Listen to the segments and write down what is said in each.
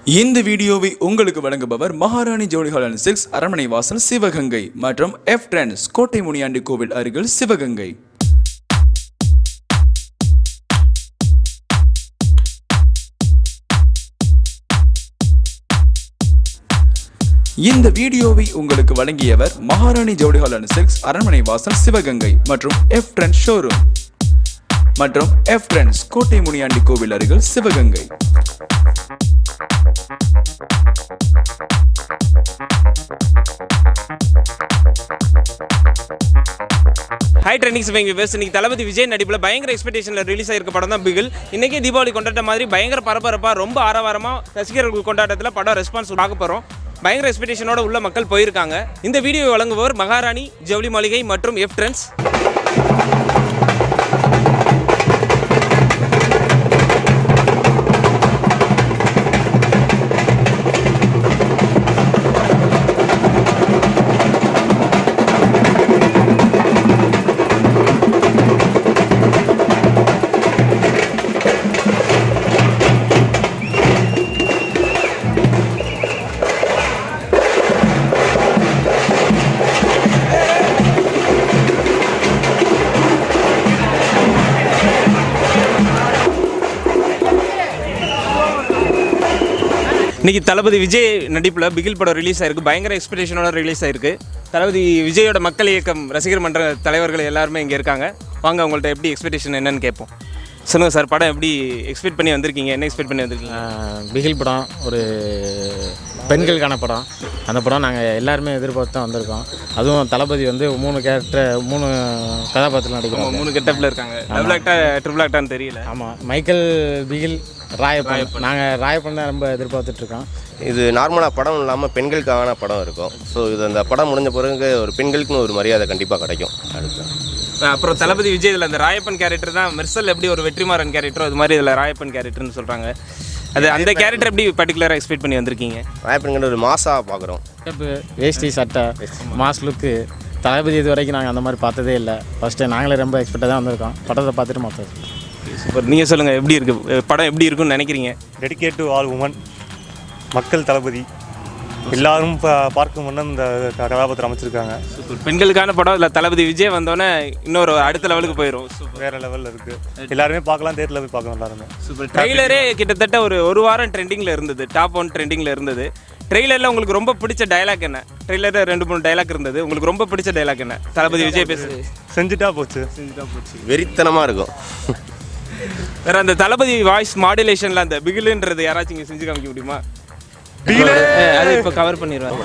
இந்த வீடியோவை உங்களுக்கு வழங்குபவர் மகாராணி ஜோடிஹாலன் சிக்ஸ் அரண்மனை வாசல் சிவகங்கை மற்றும் எஃப் ட்ரெண்ட்ஸ் கோட்டை முனியாண்டி கோவில் அருகில் சிவகங்கை இந்த வீடியோவை உங்களுக்கு வழங்கியவர் மகாராணி ஜோடிஹாலன் சிக்ஸ் அரண்மனை வாசல் சிவகங்கை மற்றும் எஃப் ட்ரெண்ட்ஸ் ஷோரூம் மற்றும் எஃப் ட்ரெண்ட்ஸ் கோட்டை முனியாண்டி கோவில் அருகில் சிவகங்கை ஹை ட்ரெண்டிங்ஸ் இவங்க பேச இன்னைக்கு தளபதி விஜய் நடிப்பில் பயங்கர எக்ஸ்பெக்டேஷனில் ரிலீஸ் ஆயிருக்க படம் தான் பிகில் இன்னைக்கே தீபாவளி கொண்டாட்ட மாதிரி பயங்கர பரபரப்பாக ரொம்ப ஆரவாரமாக ரசிகர்கள் கொண்டாட்டத்தில் படம் ரெஸ்பான்ஸ் பார்க்க போகிறோம் பயங்கர எக்ஸ்பெக்டேஷனோட உள்ள மக்கள் போயிருக்காங்க இந்த வீடியோ வழங்குபவர் மகாராணி ஜவுளி மாளிகை மற்றும் எஃப் ட்ரெண்ட்ஸ் இன்னைக்கு தளபதி விஜய் நடிப்பில் பிகில் படம் ரிலீஸ் ஆயிருக்கு பயங்கர எக்ஸ்பெக்டேஷனோட ரிலீஸ் ஆயிருக்கு தளபதி விஜயோட மக்கள் இயக்கம் ரசிகர் மன்ற தலைவர்கள் எல்லாருமே இங்கே இருக்காங்க வாங்க அவங்கள்ட்ட எப்படி எக்ஸ்பெக்டேஷன் என்னன்னு கேட்போம் சொல்லுங்க சார் படம் எப்படி எக்ஸ்பெக்ட் பண்ணி வந்திருக்கீங்க என்ன எக்ஸ்பெக்ட் பண்ணி வந்திருக்கீங்க ஆஹ் பிகில் படம் ஒரு பெண்களுக்கான படம் அந்த படம் நாங்கள் எல்லாருமே எதிர்பார்த்து தான் வந்திருக்கோம் அதுவும் தளபதி வந்து மூணு கேரக்டர் மூணு கதாபாத்திரம் நடிக்கிறோம் மூணு கெட்டப்பில் இருக்காங்க டபுள் ஆக்டா ட்ரிபிள் ஆக்டான்னு தெரியல ஆமாம் மைக்கேல் பிகில் ராயப்பன் நாங்கள் ராயப்பன் தான் ரொம்ப எதிர்பார்த்துட்ருக்கோம் இது நார்மலாக படம் இல்லாமல் பெண்களுக்கான படம் இருக்கும் ஸோ இது அந்த படம் முடிஞ்ச பிறகு ஒரு பெண்களுக்குன்னு ஒரு மரியாதை கண்டிப்பாக கிடைக்கும் அடுத்து அப்புறம் தளபதி விஜய் இதில் அந்த ராயப்பன் கேரக்டர் தான் மெர்சல் எப்படி ஒரு வெற்றிமாறன் கேரக்டரோ அது மாதிரி இதில் ராயப்பன் கேரக்டர்னு சொல்கிறாங்க அது அந்த கேரக்டர் எப்படி பர்டிகுலராக எக்ஸ்பெக்ட் பண்ணி வந்திருக்கீங்க ராயப்பன்கிற ஒரு மாசாக பார்க்குறோம் இப்போ வேஷ்டி சட்டை மாஸ் லுக்கு தளபதி இது வரைக்கும் நாங்கள் அந்த மாதிரி பார்த்ததே இல்லை ஃபஸ்ட்டு நாங்களே ரொம்ப எக்ஸ்பெக்டாக தான் வந்திருக்கோம் படத்தை பார்த்துட்டு மற்றது சூப்பர் நீங்கள் சொல்லுங்கள் எப்படி இருக்குது படம் எப்படி இருக்குன்னு நினைக்கிறீங்க டெடிகேட் டு ஆல் உமன் மக்கள் தளபதி எல்லாரும் பா- பார்க்கும் வண்ணம் இந்த க- கதாபாத்திரம் அமைச்சிருக்காங்க சூப்பர் பெண்களுக்கான படம் இல்லை தளபதி விஜய் வந்தோடனே இன்னொரு அடுத்த லெவலுக்கு போயிடும் சூப்பர் வேற லெவலில் இருக்கு எல்லாருமே பார்க்கலாம் தேட்டரில் போய் பார்க்கலாம் எல்லாருமே சூப்பர் ட்ரெய்லரே கிட்டத்தட்ட ஒரு ஒரு வாரம் ட்ரெண்டிங்கில் இருந்தது டாப் ஒன் ட்ரெண்டிங்கில் இருந்தது ட்ரெய்லரில் உங்களுக்கு ரொம்ப பிடிச்ச டயலாக் என்ன ட்ரெய்லரில் ரெண்டு மூணு டயலாக் இருந்தது உங்களுக்கு ரொம்ப பிடிச்ச டயலாக் என்ன தளபதி விஜய் பேசுறது செஞ்சுட்டா போச்சு வெறித்தனமாக இருக்கும் வேற அந்த தளபதி வாய்ஸ் மாடுலேஷன்ல அந்த பிகிலுன்றது யாராச்சும் இங்க செஞ்சு காமிக்க முடியுமா அஹ், அது இப்போ கவர் பண்ணிடுவேன்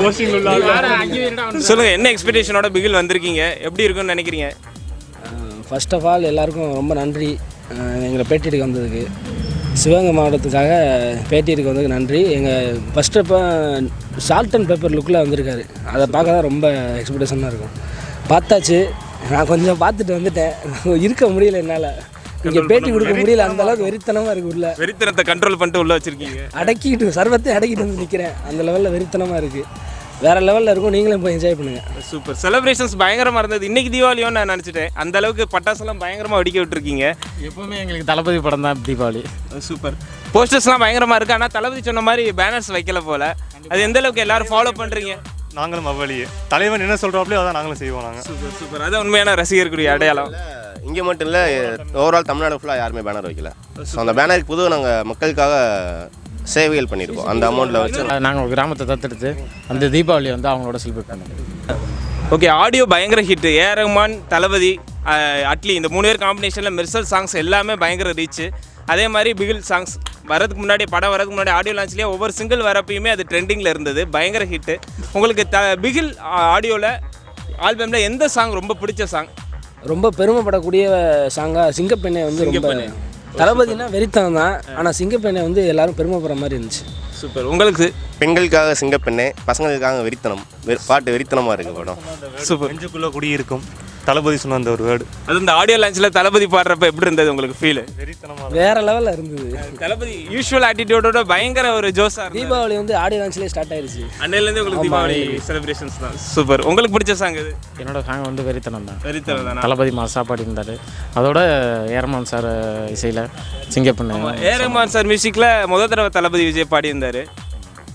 சொல்லுங்க என்ன எக்ஸ்பெக்டேஷனோட பிகில் வந்திருக்கீங்க எப்படி இருக்கும்னு நினைக்கிறீங்க ஃபர்ஸ்ட் ஆஃப் ஆல் எல்லாருக்கும் ரொம்ப நன்றி அஹ் எங்களை பேட்டி எடுக்க வந்ததுக்கு சிவகங்கை மாவட்டத்துக்காக பேட்டி எடுக்க வந்ததுக்கு நன்றி எங்கள் ஃபஸ்ட்டு இப்போ சால்ட் அண்ட் பேப்பர் லுக்கில் வந்திருக்காரு அதை பார்க்க தான் ரொம்ப எக்ஸ்பெக்டேஷனாக இருக்கும் பார்த்தாச்சு நான் கொஞ்சம் பார்த்துட்டு வந்துட்டேன் இருக்க முடியல என்னால் இங்கே பேட்டி கொடுக்க முடியல அந்த அளவுக்கு வெறித்தனமாக இருக்கு உள்ள வெறித்தனத்தை கண்ட்ரோல் பண்ணிட்டு உள்ள வச்சிருக்கீங்க அடக்கிட்டு சர்வத்தை அடக்கிட்டு வந்து நிற்கிறேன் அந்த லெவலில் வெறித்தனமாக இருக்குது வேறு லெவலில் இருக்கும் நீங்களும் போய் என்ஜாய் பண்ணுங்கள் சூப்பர் செலிப்ரேஷன்ஸ் பயங்கரமா இருந்தது இன்னைக்கு தீபாவளியும் நான் நினைச்சிட்டேன் அந்த அளவுக்கு பட்டாசுலாம் பயங்கரமா வெடிக்க விட்டுருக்கீங்க எப்போவுமே எங்களுக்கு தளபதி படம் தான் தீபாவளி சூப்பர் போஸ்டர்ஸ்லாம் பயங்கரமா இருக்கு ஆனால் தளபதி சொன்ன மாதிரி பேனர்ஸ் வைக்கல போல அது எந்த அளவுக்கு எல்லாரும் ஃபாலோ பண்றீங்க நாங்களும் அவ்வளியே தலைவன் என்ன சொல்கிறாப்லையோ அதான் நாங்களும் செய்வோம் நாங்கள் சூப்பர் சூப்பர் அதான் உண்மையான ரசிகர்களுடைய அடையாளம் இங்கே மட்டும் இல்லை ஓவரால் தமிழ்நாடு ஃபுல்லாக யாருமே பேனர் வைக்கல ஸோ அந்த பேனருக்கு புது நாங்கள் மக்களுக்காக சேவைகள் பண்ணியிருக்கோம் அந்த அமௌண்ட்டில் வச்சு நாங்கள் ஒரு கிராமத்தை தத்தெடுத்து அந்த தீபாவளி வந்து அவங்களோட செலிப்ரேட் பண்ணுவோம் ஓகே ஆடியோ பயங்கர hit A R Rahman Thalapathy ah, Atlee இந்த மூணு பேர் காம்பினேஷனில் மெர்சல் சாங்ஸ் எல்லாமே பயங்கர ரீச் அதே மாதிரி பிகில் சாங்ஸ் வரதுக்கு முன்னாடி படம் வரதுக்கு முன்னாடி ஆடியோ லான்ச்லேயே ஒவ்வொரு சிங்கிள் வரப்பயுமே அது ட்ரெண்டிங்கில் இருந்தது பயங்கர ஹிட்டு உங்களுக்கு த பிகில் ஆடியோவில் ஆல்பமில் எந்த சாங் ரொம்ப பிடிச்ச சாங் ரொம்ப பெருமைப்படக்கூடிய சாங்கா சிங்கப்பெண்ணை வந்து ரொம்ப தளபதினா வெறித்தனம் தான் ஆனால் சிங்கப்பெண்ணை வந்து எல்லாரும் பெருமைப்படுற மாதிரி இருந்துச்சு சூப்பர் உங்களுக்கு பெண்களுக்காக சிங்கப்பெண்ணே பசங்களுக்காக வெறித்தனம் வெ- பாட்டு வெறித்தனமாக இருக்குது படம் சூப்பர் நெஞ்சுக்குள்ளே குடியிருக்கும் தளபதி சொன்ன அந்த ஒரு வேர்டு அது இந்த ஆடியோ லான்ச்சில் தளபதி பாடுறப்ப எப்படி இருந்தது உங்களுக்கு ஃபீல் வெறித்தனமாக வேற லெவலில் இருந்தது தளபதி யூஷுவல் ஆட்டிடியூடோட பயங்கர ஒரு ஜோஸாக இருந்தது தீபாவளி வந்து ஆடியோ லான்ச்லேயே ஸ்டார்ட் ஆயிருச்சு அன்னையிலேருந்து உங்களுக்கு தீபாவளி செலிப்ரேஷன்ஸ் தான் சூப்பர் உங்களுக்கு பிடிச்ச சாங் இது என்னோட சாங் வந்து வெறித்தனம் தான் வெறித்தனம் தானா தளபதி மாசா பாடியிருந்தார் அதோட ஏரமான் சார் இசையில் சிங்கப்பண்ணு ஏ ரஹ்மான் சார் மியூசிக்கில் முத தடவை தளபதி விஜய் பாடியிருந்தார்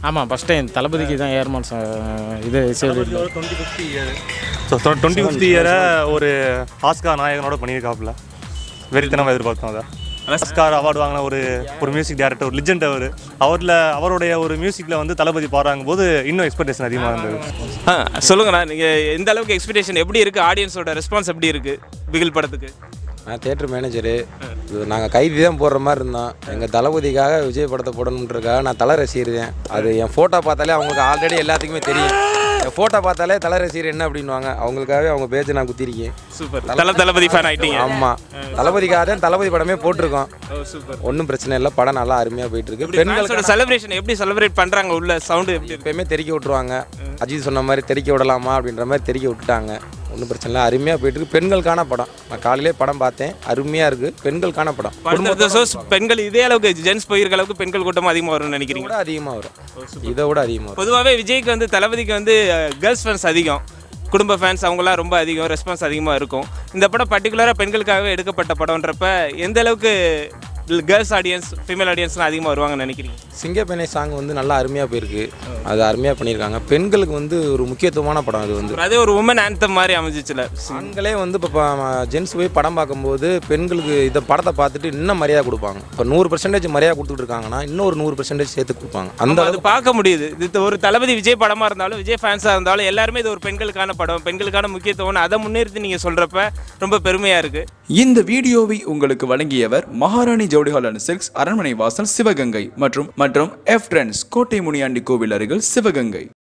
ஆமாம் ஃபஸ்ட் டைம் தளபதிக்கு தான் ஏர்மான் சா- இது இசை twenty fifty year so twenty fifty இயரை ஒரு ஆஸ்கார் நாயகனோட பண்ணியிருக்காப்புல வெறித்தனமாக எதிர்பார்த்தோம் அதை ஆஸ்கார் அவார்டு வாங்கின ஒரு ஒரு மியூசிக் டைரக்டர் ஒரு லிஜெண்ட் அவர் அவரில் அவருடைய ஒரு மியூசிக்கில் வந்து தளபதி பாடுறாங்க போது இன்னும் எக்ஸ்பெக்டேஷன் அதிகமாக இருந்தது ஆ சொல்லுங்கண்ணா நீங்கள் எந்த அளவுக்கு எக்ஸ்பெக்டேஷன் எப்படி இருக்குது ஆடியன்ஸோட ரெஸ்பான்ஸ் எப்படி இருக்குது பிகில் படத்துக்கு நான் தேட்டர் மேனேஜரு இது நாங்கள் கைதி தான் போடுற மாதிரி இருந்தோம் எங்கள் தளபதிக்காக விஜய் படத்தை போடணுன்றதுக்காக நான் தலை ரசிகர் அது என் ஃபோட்டோ பார்த்தாலே அவங்களுக்கு ஆல்ரெடி எல்லாத்துக்குமே தெரியும் என் ஃபோட்டோ பார்த்தாலே தலை ரசிகர் என்ன அப்படின்வாங்க அவங்களுக்காகவே அவங்க பேஜை நான் குத்திருக்கேன் சூப்பர் தல தளபதி ஃபேன் ஆயிட்டீங்க ஆமாம் தளபதிக்காக தான் தளபதி படமே போட்டிருக்கோம் ஓ சூப்பர் ஒன்றும் பிரச்சனை இல்லை படம் நல்லா அருமையாக போயிட்டு இருக்கு பெண்களுக்கு பெண்களோட செலிப்ரேஷன் எப்படி செலிப்ரேட் பண்ணுறாங்க உள்ள சவுண்டு எப்படி இருக்கு எப்பயுமே தெறிக்க விட்ருவாங்க அஜித் சொன்ன மாதிரி தெறிக்க விடலாமா அப்படின்ற மாதிரி தெறிக்க விட்டுட்டாங்க ஒன்றும் பிரச்சனை இல்லை அருமையாக போயிட்டு இருக்கு பெண்களுக்கான படம் நான் காலையிலே படம் பார்த்தேன் அருமையாக இருக்குது பெண்களுக்கான படம் அடுத்த ஷோஸ் பெண்கள் இதே அளவுக்கு ஜென்ஸ் போயிருக்க அளவுக்கு பெண்கள் கூட்டம் அதிகமாக வரும்னு இதை நினைக்கிறீங்க விட அதிகமாக வரும் இதை விட அதிகமாக வரும் பொதுவாகவே விஜய்க்கு வந்து தளபதிக்கு வந்து கேர்ள்ஸ் ஃபேன்ஸ் அதிகம் குடும்ப ஃபேன்ஸ் அவங்களாம் ரொம்ப அதிகம் ரெஸ்பான்ஸ் அதிகமாக இருக்கும் இந்த படம் பர்டிகுலராக பெண்களுக்காகவே எடுக்கப்பட்ட படம்ன்றப்ப எந்த அளவுக்கு கேர்ள்ஸ் ஆடியன்ஸ் ஃபீமேல் ஆடியன்ஸ்லாம் அதிகமாக வருவாங்கன்னு நினைக்கிறீங்க சிங்கப்பெண்ணை சாங் வந்து நல்லா அருமையாக போயிருக்கு அது அருமையாக பண்ணியிருக்காங்க பெண்களுக்கு வந்து ஒரு முக்கியத்துவமான படம் அது வந்து அதே ஒரு உமன் ஆந்தம் மாதிரி அமைஞ்சிச்சுல ஆண்களே வந்து இப்போ ஜென்ஸ் போய் படம் பார்க்கும்போது பெண்களுக்கு இந்த படத்தை பார்த்துட்டு இன்னும் மரியாதை கொடுப்பாங்க இப்போ நூறு பர்சன்டேஜ் மரியாதை கொடுத்துட்டு இருக்காங்கன்னா இன்னும் ஒரு நூறு பர்சன்டேஜ் சேர்த்து கொடுப்பாங்க அந்த அது பார்க்க முடியுது இது ஒரு தளபதி விஜய் படமாக இருந்தாலும் விஜய் ஃபேன்ஸாக இருந்தாலும் எல்லாருமே இது ஒரு பெண்களுக்கான படம் பெண்களுக்கான முக்கியத்துவம் அதை முன்னிறுத்தி நீங்கள் சொல்கிறப்ப ரொம்ப பெருமையாக இருக்குது இந்த வீடியோவை உங்களுக்கு வழங்கியவர் மகாராணி ஜவுடிஹால் அண்ட் சில்க்ஸ் அரண்மனை வாசல் சிவகங்கை மற்றும் மற்றும் எஃப் ட்ரெண்ட்ஸ் கோட்டை முனியாண்டி கோவில் அருகில் சிவகங்கை